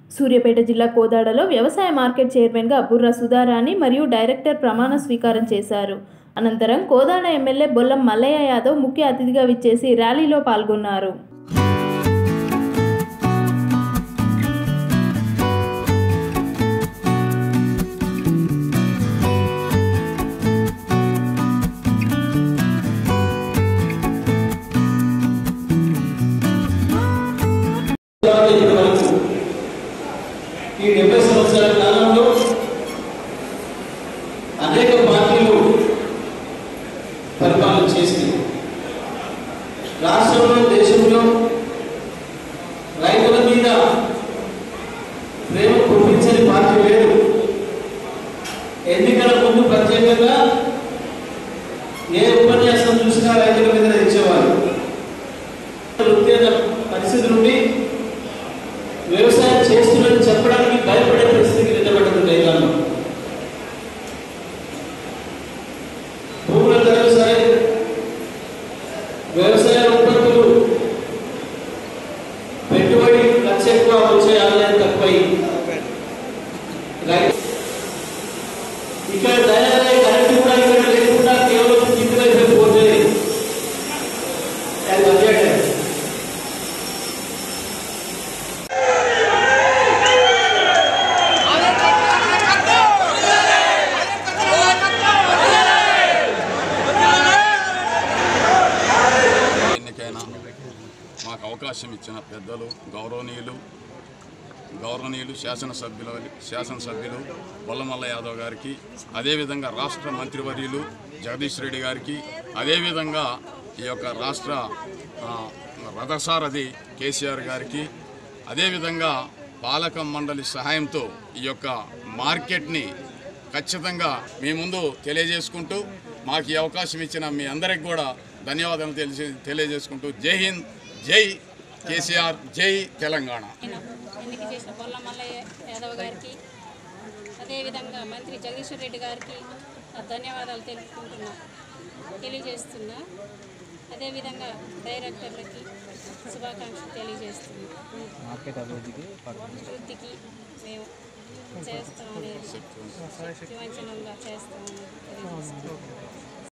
సూర్యాపేట జిల్లా కోదాడలో వ్యవసాయ మార్కెట్ చైర్మన్గా బుర్రా సుధారాణి మరియు డైరెక్టర్ ప్రమాణ స్వీకారం చేశారు అనంతరం కోదాడ ఎమ్మెల్యే బొల్లం మల్లయ్య యాదవ్ ముఖ్య అతిథిగా విచ్చేసి ర్యాలీలో పాల్గొన్నారు ఇప్పటి వరకు ఈ డెబ్బై సంవత్సరాల కాలంలో అనేక పార్టీలు పరిపాలన చేసింది రాష్ట్రంలో దేశంలో రైతుల మీద ప్రేమ కురిపించని పార్టీ లేదు ఎన్నికల ముందు ప్రత్యేకంగా ఏ ఉపన్యాసం చూసినా రైతుల మీద ఇచ్చేవారు వృత్తి పరిస్థితి నుండి వ్యవసాయం చేస్తున్నది చెప్పడానికి భయపడే పరిస్థితికి నిలబడుతుంది రైతాంగం భూముల ధరలు సరే వ్యవసాయ ఉత్పత్తులు పెట్టుబడి ఖర్చు ఎక్కువ వచ్చే ఆదాయం తక్కువై రై- ఇక్కడ తయారయ్యే కరెంటు కూడా ఇక్కడ లేకుండా కేవలం కింది వైపు పోతే అది అన్యాయం ఎన్నికైనా మాకు అవకాశం ఇచ్చిన పెద్దలు గౌరవనీయులు గౌరవనీయులు శాసనసభ్యులు శాసనసభ్యులు బొల్లమల్ల యాదవ్ గారికి అదేవిధంగా రాష్ట్ర మంత్రివర్యులు జగదీష్ రెడ్డి గారికి అదేవిధంగా ఈ యొక్క రాష్ట్ర ఆ, రథసారథి కేసీఆర్ గారికి అదేవిధంగా పాలక మండలి సహాయంతో ఈ యొక్క మార్కెట్ని ఖచ్చితంగా మీ ముందు తెలియజేసుకుంటూ మాకు ఈ అవకాశం ఇచ్చిన మీ అందరికి కూడా ధన్యవాదాలు తెలిసి తెలియజేసుకుంటూ జై హింద్ జై కేసీఆర్ జై తెలంగాణ నేను ఎన్నిక చేసిన బొల్ల మల్లయ్య యాదవ్ గారికి అదేవిధంగా మంత్రి జగదీశ్వర్ రెడ్డి గారికి నా ధన్యవాదాలు తెలుపుకుంటున్నా తెలియజేస్తున్నా అదేవిధంగా డైరెక్టర్లకి శుభాకాంక్షలు తెలియజేస్తున్నా మార్కెట్ అభివృద్ధికి వృత్తికి మేము చేస్తామనేది శక్తివంచనంగా చేస్తామని తెలియజేస్తున్నాం